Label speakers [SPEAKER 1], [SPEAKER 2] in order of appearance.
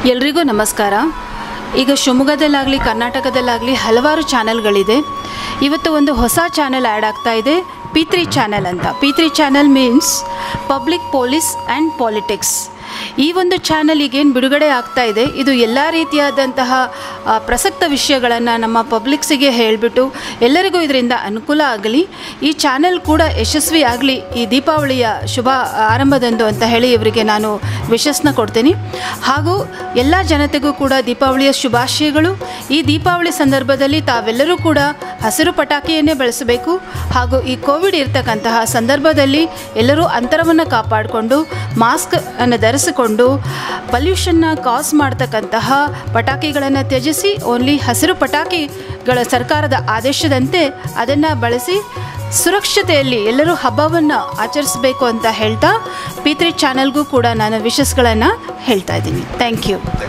[SPEAKER 1] ಎಲ್ರಿಗೂ ನಮಸ್ಕಾರ ಈಗ ಶಿವಮೊಗ್ಗದಲ್ಲಾಗಲಿ ಕರ್ನಾಟಕದಲ್ಲಾಗಲಿ ಹಲವಾರು ಚಾನಲ್ಗಳಿದೆ ಇವತ್ತು ಒಂದು ಹೊಸ ಚಾನಲ್ ಆ್ಯಡ್ ಆಗ್ತಾ ಇದೆ ಪಿ ತ್ರೀ ಚಾನಲ್ ಅಂತ P three channel means public police and politics ಈ ಒಂದು ಚಾನಲ್ ಈಗೇನು ಬಿಡುಗಡೆ ಆಗ್ತಾ ಇದೆ ಇದು ಎಲ್ಲ ರೀತಿಯಾದಂತಹ ಆ, ಪ್ರಸಕ್ತ ವಿಷಯಗಳನ್ನು ನಮ್ಮ ಪಬ್ಲಿಕ್ಸಿಗೆ ಹೇಳಿಬಿಟ್ಟು ಎಲ್ಲರಿಗೂ ಇದರಿಂದ ಅನುಕೂಲ ಆಗಲಿ ಈ ಚಾನೆಲ್ ಕೂಡ ಯಶಸ್ವಿ ಆಗಲಿ ಈ ದೀಪಾವಳಿಯ ಶುಭ ಆರಂಭದಂದು ಅಂತ ಹೇಳಿ ಇವರಿಗೆ ನಾನು ವಿಶಸ್ನ ಕೊಡ್ತೀನಿ ಹಾಗೂ ಎಲ್ಲ ಜನತೆಗೂ ಕೂಡ ದೀಪಾವಳಿಯ ಶುಭಾಶಯಗಳು ಈ ದೀಪಾವಳಿ ಸಂದರ್ಭದಲ್ಲಿ ತಾವೆಲ್ಲರೂ ಕೂಡ ಹಸಿರು ಪಟಾಕಿಯನ್ನೇ ಬೆಳೆಸಬೇಕು ಹಾಗೂ ಈ ಕೋವಿಡ್ ಇರ್ತಕ್ಕಂತಹ ಸಂದರ್ಭದಲ್ಲಿ ಎಲ್ಲರೂ ಅಂತರವನ್ನು ಕಾಪಾಡಿಕೊಂಡು ಮಾಸ್ಕ್ ಅನ್ನು ಧರಿಸಿಕೊಂಡು ಪಲ್ಯೂಷನ್ನ ಕಾಸ್ ಮಾಡ್ತಕ್ಕಂತಹ ಪಟಾಕಿಗಳನ್ನು ತ್ಯಜಿಸಿ ಓನ್ಲಿ ಹಸಿರು ಪಟಾಕಿಗಳ ಸರ್ಕಾರದ ಆದೇಶದಂತೆ ಅದನ್ನು ಬಳಸಿ ಸುರಕ್ಷತೆಯಲ್ಲಿ ಎಲ್ಲರೂ ಹಬ್ಬವನ್ನು ಆಚರಿಸಬೇಕು ಅಂತ ಹೇಳ್ತಾ ಪಿ ತ್ರೀ ಚಾನಲ್ಗೂ ಕೂಡ ನಾನು ವಿಶಸ್ಗಳನ್ನು ಹೇಳ್ತಾ ಇದ್ದೀನಿ ಥ್ಯಾಂಕ್ ಯು